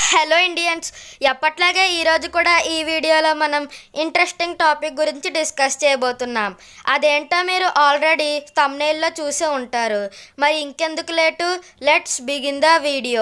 hello Indians ఎప్పట్లాగే ఈరోజు కూడా ఈ వీడియోలో మనం ఇంట్రెస్టింగ్ టాపిక్ గురించి డిస్కస్ చేయబోతున్నాం అదేంటో మీరు ఆల్రెడీ తమ్నేల్లో చూసే ఉంటారు మరి ఇంకెందుకు late let's begin the video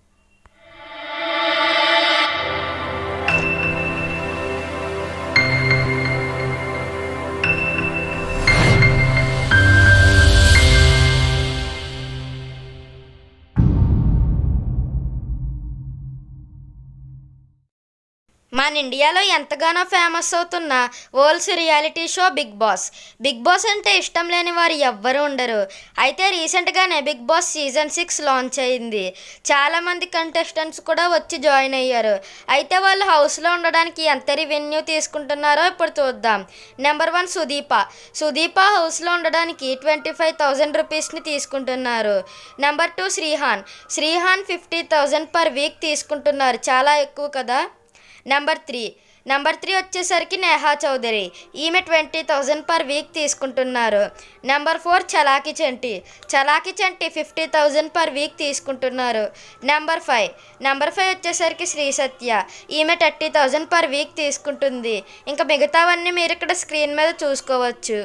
మన ఇండియాలో ఎంతగానో ఫేమస్ అవుతున్న world's reality show Bigg Boss Bigg Boss అంటే ఇష్టం లేని వారు ఎవ్వరూ ఉండరు అయితే రీసెంట్గానే Bigg Boss season six launch అయింది చాలామంది కంటెస్టెంట్స్ కూడా వచ్చి జాయిన్ అయ్యారు అయితే వాళ్ళు హౌస్లో ఉండడానికి ఎంత రెవెన్యూ తీసుకుంటున్నారో ఇప్పుడు చూద్దాం నెంబర్ వన్ సుదీప సుదీప హౌస్లో ఉండడానికి ట్వంటీ ఫైవ్ థౌజండ్ రూపీస్ని తీసుకుంటున్నారు number two Shrihan Shrihan fifty thousand per week తీసుకుంటున్నారు చాలా ఎక్కువ కదా నెంబర్ త్రీ నెంబర్ త్రీ వచ్చేసరికి నేహా చౌదరి ఈమె ట్వంటీ థౌజండ్ పర్ వీక్ తీసుకుంటున్నారు number four Chalaki Chanti Chalaki Chanti fifty thousand per week తీసుకుంటున్నారు నెంబర్ ఫైవ్ నెంబర్ ఫైవ్ వచ్చేసరికి శ్రీ సత్య ఈమె థర్టీ థౌజండ్ పర్ వీక్ తీసుకుంటుంది ఇంకా మిగతావన్నీ మీరు ఇక్కడ స్క్రీన్ మీద చూసుకోవచ్చు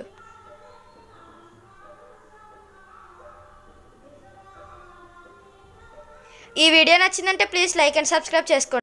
ఈ వీడియో నచ్చిందంటే ప్లీజ్ లైక్ అండ్ సబ్స్క్రైబ్ చేసుకోండి